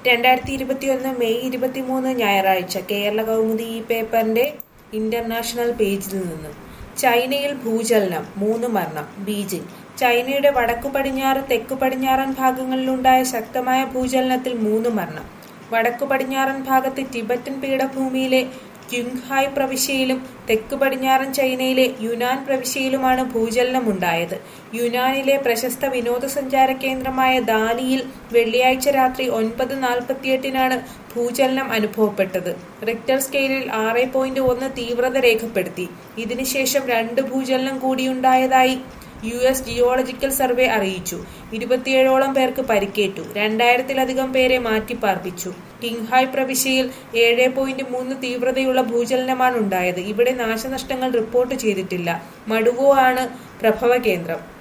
രണ്ടായിരത്തി ഇരുപത്തിയൊന്ന് മെയ് ഇരുപത്തിമൂന്ന് ഞായറാഴ്ച കേരള കൗമുദി ഈ പേപ്പറിന്റെ ഇന്റർനാഷണൽ പേജിൽ നിന്നും ചൈനയിൽ ഭൂചലനം മൂന്ന് മരണം ബീജിംഗ് ചൈനയുടെ വടക്കു പടിഞ്ഞാറ് തെക്കു പടിഞ്ഞാറൻ ഭാഗങ്ങളിലുണ്ടായ ശക്തമായ ഭൂചലനത്തിൽ മൂന്ന് മരണം വടക്കു പടിഞ്ഞാറൻ ഭാഗത്ത് ടിബറ്റൻ പീഠഭൂമിയിലെ ക്യുങ്ഹായ് പ്രവിശ്യയിലും തെക്ക് പടിഞ്ഞാറൻ ചൈനയിലെ യുനാൻ പ്രവിശ്യയിലുമാണ് ഭൂചലനമുണ്ടായത് യുനാനിലെ പ്രശസ്ത വിനോദസഞ്ചാര കേന്ദ്രമായ ദാലിയിൽ വെള്ളിയാഴ്ച രാത്രി ഒൻപത് നാൽപ്പത്തിയെട്ടിനാണ് ഭൂചലനം അനുഭവപ്പെട്ടത് റിക്ടർ സ്കെയിലിൽ ആറ് പോയിന്റ് ഒന്ന് തീവ്രത രേഖപ്പെടുത്തി ഇതിനുശേഷം രണ്ട് ഭൂചലനം കൂടിയുണ്ടായതായി യു എസ് ജിയോളജിക്കൽ സർവേ അറിയിച്ചു ഇരുപത്തിയേഴോളം പേർക്ക് പരിക്കേറ്റു രണ്ടായിരത്തിലധികം പേരെ മാറ്റിപ്പാർപ്പിച്ചു ടിങ്ഹായ് പ്രവിശ്യയിൽ ഏഴ് പോയിന്റ് മൂന്ന് തീവ്രതയുള്ള ഭൂചലനമാണ് ഉണ്ടായത് ഇവിടെ നാശനഷ്ടങ്ങൾ റിപ്പോർട്ട് ചെയ്തിട്ടില്ല മടുവോ ആണ് പ്രഭവ കേന്ദ്രം